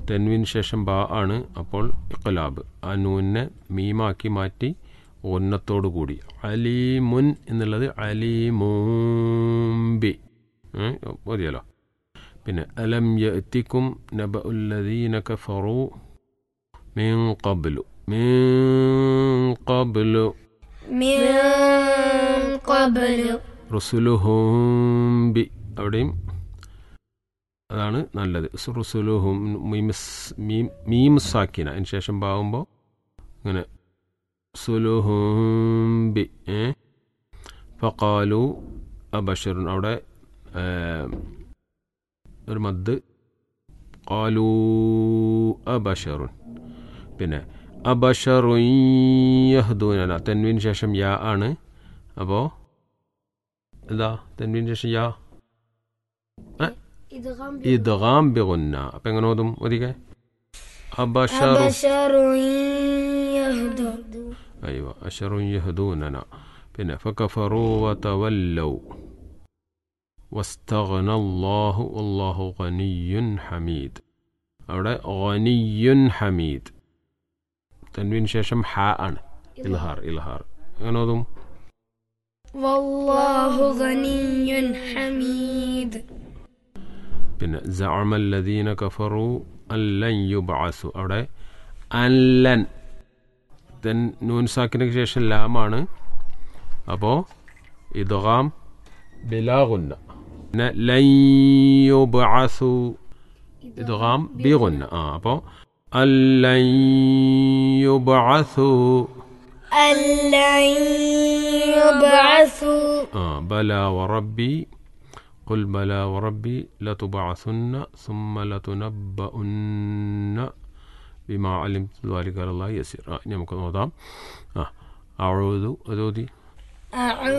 തെൻവിന് ശേഷം ബാ ആണ് അപ്പോൾ ഇഖലാബ് ആ നൂനെ മീമാക്കി മാറ്റി ഒന്നത്തോടു കൂടി അലീമുൻ എന്നുള്ളത് അലീമൂംബി ഏ, മതിയല്ലോ പിന്നെ അലം യഅ്തിക്കും നബ ഉല്ലദീന കഫറു മീൻ ഖബ്ലു മീൻ ഖബ്ലു من قبل റുസുലുഹും ബി അവിടെയും അതാണ് നല്ലത് റുസുലുഹും മീമിസ് മീം മീം സാക്കിന അതിന് ശേഷം പാവുമ്പോൾ ഇങ്ങനെ സുലുഹും ബി ഏ ഫക്കാലു അബഷറുൻ അവിടെ ഏ, ഒരു മദ് കാലൂ അബഷറുൻ പിന്നെ അബഷറുൻ യഹ്ദൂനന തെൻവിന് ശേഷം യാ ആണ് അപ്പോൾ എന്താ തെൻവിന് ശേഷം യാ إدغام ഇദ്ഗാം ബിഗുന്ന അപ്പം എങ്ങനെ ഓതും ഒതിക്കെ അബഷറു أبشر يهدر അയ്യോ അഷറു യഹ്ദൂനന പിന്നെ ഫകഫറു വതവല്ലൗ വസ്തഗ്ന അല്ലാഹു വല്ലാഹു ഗനിയ്യുൻ ഹമീദ് അവിടെ ഗനിയ്യുൻ ഹമീദ് തൻവിന് ശേഷം ഹ ആണ് ഇൽഹാർ ഇൽഹാർ എങ്ങനെ ഓതും والله غني حميد പിന്നെ زعم الذين كفروا أن لن يبعثوا അവിടെ അല്ലൻ ദെൻ നൂൻ സാക്കിന് ശേഷം ലാമാണ് അപ്പോൾ ഇദ്ഗാം ബിലാഗുന്ന പിന്നെ ലൻ യുബ്അസു ഇദ്ഗാം ബിഗുന്ന ആ അപ്പോൾ അല്ലൻ യുബ്അസു ألن يبعثوا آه بلى وربي قل بلى وربي لتبعثن ثم لتنبؤن بما علمت ذلك على الله يسير آه نعم كنوضام آه أعوذ أذودي أعوذ